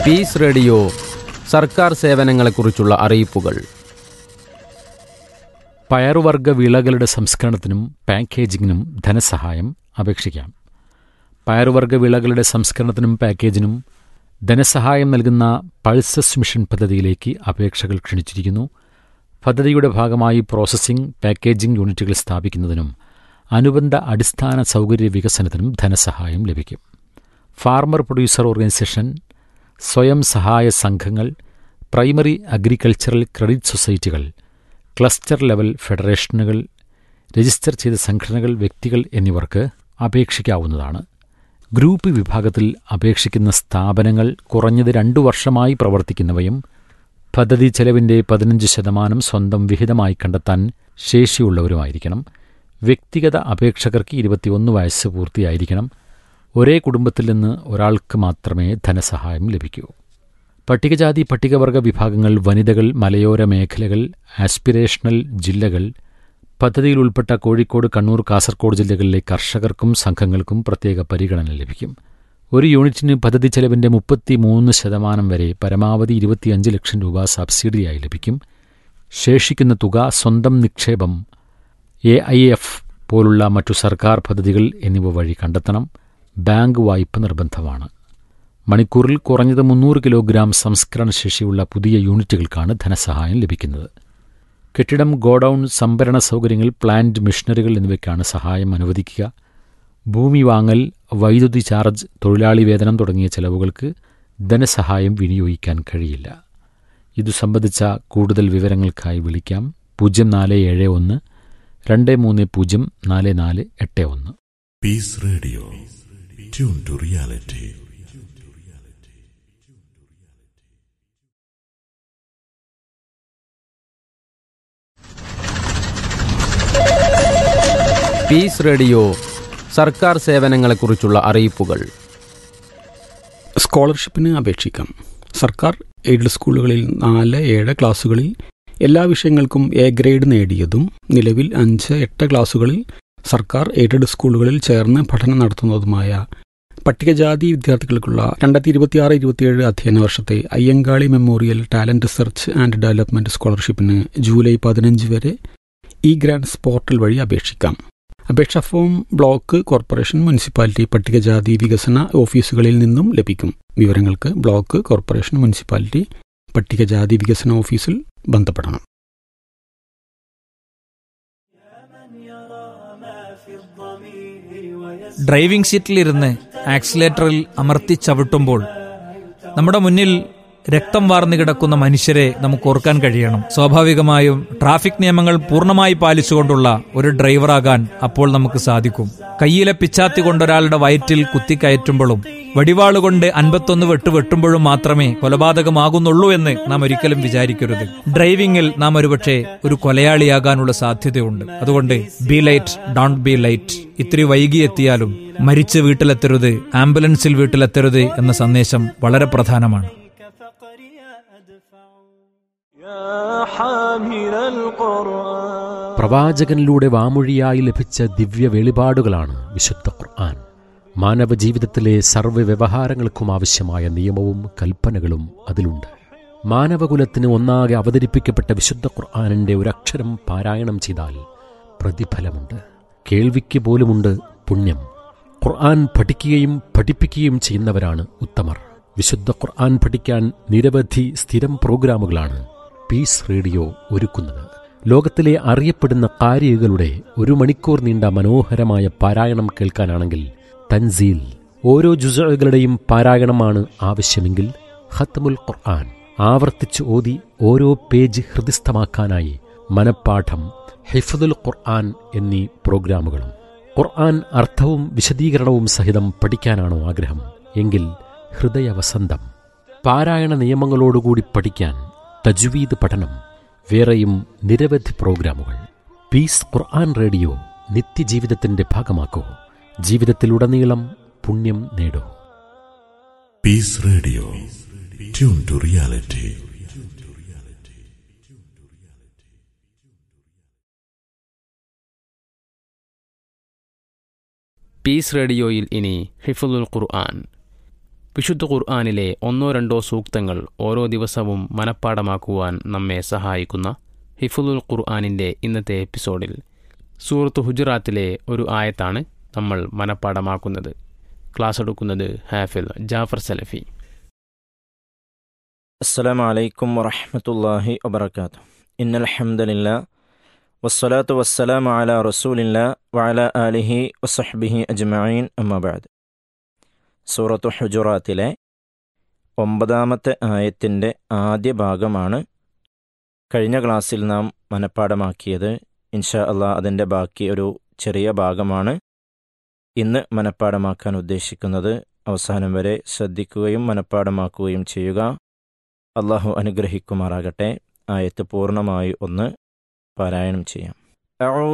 Piece radio സർക്കാർ സേവനങ്ങളെക്കുറിച്ചുള്ള അറിയിപ്പുകൾ പയറുവർഗ വിളകളുടെ സംസ്കരണത്തിനും പാക്കേജിങ്ങിനും ധനസഹായം അപേക്ഷിക്കാം പയറുവർഗ വിളകളുടെ സംസ്കരണത്തിനും പാക്കേജിനും ധനസഹായം നൽകുന്ന പൾസസ് മിഷൻ പദ്ധതിയിലേക്ക് അപേക്ഷകൾ ക്ഷണിച്ചിരിക്കുന്നു പദ്ധതിയുടെ ഭാഗമായി പ്രോസസ്സിംഗ് പാക്കേജിംഗ് യൂണിറ്റുകൾ സ്ഥാപിക്കുന്നതിനും അനുബന്ധ അടിസ്ഥാന സൗകര്യ വികസനത്തിനും ധനസഹായം ലഭിക്കും ഫാർമർ പ്രൊഡ്യൂസർ ഓർഗനൈസേഷൻ സ്വയം സഹായ സംഘങ്ങൾ പ്രൈമറി അഗ്രികൾച്ചറൽ ക്രെഡിറ്റ് സൊസൈറ്റികൾ ക്ലസ്റ്റർ ലെവൽ ഫെഡറേഷനുകൾ രജിസ്റ്റർ ചെയ്ത സംഘടനകൾ വ്യക്തികൾ എന്നിവർക്ക് അപേക്ഷിക്കാവുന്നതാണ് ഗ്രൂപ്പ് വിഭാഗത്തിൽ അപേക്ഷിക്കുന്ന സ്ഥാപനങ്ങൾ കുറഞ്ഞത് രണ്ടു വർഷമായി പ്രവർത്തിക്കുന്നവയും പദ്ധതി ചെലവിൻ്റെ പതിനഞ്ച് ശതമാനം സ്വന്തം വിഹിതമായി കണ്ടെത്താൻ ശേഷിയുള്ളവരുമായിരിക്കണം വ്യക്തിഗത അപേക്ഷകർക്ക് ഇരുപത്തിയൊന്ന് വയസ്സ് പൂർത്തിയായിരിക്കണം ഒരേ കുടുംബത്തിൽ നിന്ന് ഒരാൾക്ക് മാത്രമേ ധനസഹായം ലഭിക്കൂ പട്ടികജാതി പട്ടികവർഗ വിഭാഗങ്ങൾ വനിതകൾ മലയോര മേഖലകൾ ആസ്പിരേഷണൽ ജില്ലകൾ പദ്ധതിയിൽ ഉൾപ്പെട്ട കോഴിക്കോട് കണ്ണൂർ കാസർഗോഡ് ജില്ലകളിലെ കർഷകർക്കും സംഘങ്ങൾക്കും പ്രത്യേക പരിഗണന ലഭിക്കും ഒരു യൂണിറ്റിന് പദ്ധതി ചെലവിന്റെ മുപ്പത്തിമൂന്ന് ശതമാനം വരെ പരമാവധി ഇരുപത്തിയഞ്ച് ലക്ഷം രൂപ സബ്സിഡിയായി ലഭിക്കും ശേഷിക്കുന്ന തുക സ്വന്തം നിക്ഷേപം എ ഐ എഫ് പോലുള്ള മറ്റു സർക്കാർ പദ്ധതികൾ എന്നിവ വഴി കണ്ടെത്തണം ബാങ്ക് വായ്പ നിർബന്ധമാണ് മണിക്കൂറിൽ കുറഞ്ഞത് മുന്നൂറ് കിലോഗ്രാം സംസ്കരണ ശേഷിയുള്ള പുതിയ യൂണിറ്റുകൾക്കാണ് ധനസഹായം ലഭിക്കുന്നത് കെട്ടിടം ഗോഡൌൺ സംഭരണ സൗകര്യങ്ങൾ പ്ലാന്റ് മിഷനറികൾ എന്നിവയ്ക്കാണ് സഹായം അനുവദിക്കുക ഭൂമി വാങ്ങൽ വൈദ്യുതി ചാർജ് തൊഴിലാളി വേതനം തുടങ്ങിയ ചെലവുകൾക്ക് ധനസഹായം വിനിയോഗിക്കാൻ കഴിയില്ല ഇതു സംബന്ധിച്ച കൂടുതൽ വിവരങ്ങൾക്കായി വിളിക്കാം പൂജ്യം നാല് ഏഴ് ഒന്ന് രണ്ട് മൂന്ന് പൂജ്യം നാല് നാല് എട്ട് ഒന്ന് Peace Radio. Tune to reality. Peace radio സർക്കാർ സേവനങ്ങളെക്കുറിച്ചുള്ള അറിയിപ്പുകൾ സ്കോളർഷിപ്പിന് അപേക്ഷിക്കാം സർക്കാർ എയ്ഡഡ് സ്കൂളുകളിൽ നാല് ഏഴ് ക്ലാസ്സുകളിൽ എല്ലാ വിഷയങ്ങൾക്കും എ ഗ്രേഡ് നേടിയതും നിലവിൽ അഞ്ച് എട്ട് ക്ലാസ്സുകളിൽ സർക്കാർ എയ്ഡഡ് സ്കൂളുകളിൽ ചേർന്ന് പഠനം നടത്തുന്നതുമായ പട്ടികജാതി വിദ്യാർത്ഥികൾക്കുള്ള രണ്ടായിരത്തി ഇരുപത്തിയാറ് ഇരുപത്തിയേഴ് അധ്യയന വർഷത്തെ Ayyankali memorial talent research and development സ്കോളർഷിപ്പിന് ജൂലൈ പതിനഞ്ച് വരെ ഇ ഗ്രാൻഡ്സ് പോർട്ടൽ വഴി അപേക്ഷിക്കാം അപേക്ഷാ ഫോം ബ്ലോക്ക് കോർപ്പറേഷൻ മുനിസിപ്പാലിറ്റി പട്ടികജാതി വികസന ഓഫീസുകളിൽ നിന്നും ലഭിക്കും വിവരങ്ങൾക്ക് ബ്ലോക്ക് കോർപ്പറേഷൻ മുനിസിപ്പാലിറ്റി പട്ടികജാതി വികസന ഓഫീസിൽ ബന്ധപ്പെടണം ഡ്രൈവിംഗ് സീറ്റിലിരുന്ന് ആക്സിലേറ്ററിൽ അമർത്തി ചവിട്ടുമ്പോൾ നമ്മുടെ മുന്നിൽ രക്തം വാർന്നു കിടക്കുന്ന മനുഷ്യരെ നമുക്ക് ഓർക്കാൻ കഴിയണം സ്വാഭാവികമായും ട്രാഫിക് നിയമങ്ങൾ പൂർണ്ണമായി പാലിച്ചുകൊണ്ടുള്ള ഒരു ഡ്രൈവറാകാൻ അപ്പോൾ നമുക്ക് സാധിക്കും കയ്യിലെ പിച്ചാത്തി കൊണ്ടൊരാളുടെ വയറ്റിൽ കുത്തിക്കയറ്റുമ്പോഴും വടിവാളുകൊണ്ട് അൻപത്തൊന്ന് വെട്ട് വെട്ടുമ്പോഴും മാത്രമേ കൊലപാതകമാകുന്നുള്ളൂ എന്ന് നാം ഒരിക്കലും വിചാരിക്കരുത് ഡ്രൈവിംഗിൽ നാം ഒരുപക്ഷെ ഒരു കൊലയാളിയാകാനുള്ള സാധ്യതയുണ്ട് അതുകൊണ്ട് be late don't be late ഇത്തിരി വൈകിയെത്തിയാലും മരിച്ച് വീട്ടിലെത്തരുത് ആംബുലൻസിൽ വീട്ടിലെത്തരുത് എന്ന സന്ദേശം വളരെ പ്രധാനമാണ് പ്രവാചകനിലൂടെ വാമൊഴിയായി ലഭിച്ച ദിവ്യ വെളിപാടുകളാണ് വിശുദ്ധ ഖുർആൻ മാനവ ജീവിതത്തിലെ സർവ്വ വ്യവഹാരങ്ങൾക്കും ആവശ്യമായ നിയമവും കൽപ്പനകളും അതിലുണ്ട് മാനവകുലത്തിന് ഒന്നാകെ അവതരിപ്പിക്കപ്പെട്ട വിശുദ്ധ ഖുർആാനിൻ്റെ ഒരക്ഷരം പാരായണം ചെയ്താൽ പ്രതിഫലമുണ്ട് കേൾവിക്ക് പോലുമുണ്ട് പുണ്യം ഖുർആൻ പഠിക്കുകയും പഠിപ്പിക്കുകയും ചെയ്യുന്നവരാണ് ഉത്തമർ വിശുദ്ധ ഖുർആൻ പഠിക്കാൻ നിരവധി സ്ഥിരം പ്രോഗ്രാമുകളാണ് പീസ് റേഡിയോ ഒരുക്കുന്നത് ലോകത്തിലെ അറിയപ്പെടുന്ന കാരികളുടെ ഒരു മണിക്കൂർ നീണ്ട മനോഹരമായ പാരായണം കേൾക്കാനാണെങ്കിൽ തൻസീൽ ഓരോ ജുസകളുടെയും പാരായണമാണ് ആവശ്യമെങ്കിൽ ഖത്മുൽ ഖുർആൻ ആവർത്തിച്ച് ഓതി ഓരോ പേജ് ഹൃദിസ്ഥമാക്കാനായി മനപ്പാഠം ഹിഫദുൽ ഖുർആൻ എന്നീ പ്രോഗ്രാമുകളും ഖുർആൻ അർത്ഥവും വിശദീകരണവും സഹിതം പഠിക്കാനാണോ ആഗ്രഹം എങ്കിൽ ഹൃദയവസന്തം പാരായണ നിയമങ്ങളോടുകൂടി പഠിക്കാൻ തജ്വീദ് പഠനം വേറെയും നിരവധി പ്രോഗ്രാമുകൾ പീസ് ഖുർആൻ റേഡിയോ നിത്യജീവിതത്തിന്റെ ഭാഗമാക്കൂ ജീവിതത്തിലുടനീളം പുണ്യം നേടൂ Peace Radio. Tune to reality. Peace റേഡിയോയിൽ ഇനി ഹിഫുൽ ഖുർആൻ വിശുദ്ധ ഖുർആാനിലെ ഒന്നോ രണ്ടോ സൂക്തങ്ങൾ ഓരോ ദിവസവും മനഃപ്പാടമാക്കുവാൻ നമ്മെ സഹായിക്കുന്ന ഹിഫുലുൽ ഖുർആാനിൻ്റെ ഇന്നത്തെ എപ്പിസോഡിൽ സൂറത്ത് ഹുജറാത്തിലെ ഒരു ആയത്താണ് നമ്മൾ മനഃപ്പാടമാക്കുന്നത് ക്ലാസ് എടുക്കുന്നത് ഹാഫിൽ ജാഫർ സലഫി السلام عليكم ورحمة الله وبركاته إن الحمد لله والصلاة والسلام على رسول الله وعلى آله وصحبه أجمعين أما بعد സൂറത്തു ഹുജുറാത്തിലെ ഒമ്പതാമത്തെ ആയത്തിൻ്റെ ആദ്യ ഭാഗമാണ് കഴിഞ്ഞ ക്ലാസ്സിൽ നാം മനഃപ്പാടമാക്കിയത് ഇൻഷാ അള്ളാ അതിൻ്റെ ബാക്കി ഒരു ചെറിയ ഭാഗമാണ് ഇന്ന് മനഃപ്പാടമാക്കാൻ ഉദ്ദേശിക്കുന്നത് അവസാനം വരെ ശ്രദ്ധിക്കുകയും മനഃപ്പാടമാക്കുകയും ചെയ്യുക അള്ളാഹു അനുഗ്രഹിക്കുമാറാകട്ടെ ആയത്ത് പൂർണ്ണമായി ഒന്ന് പാരായണം ചെയ്യാം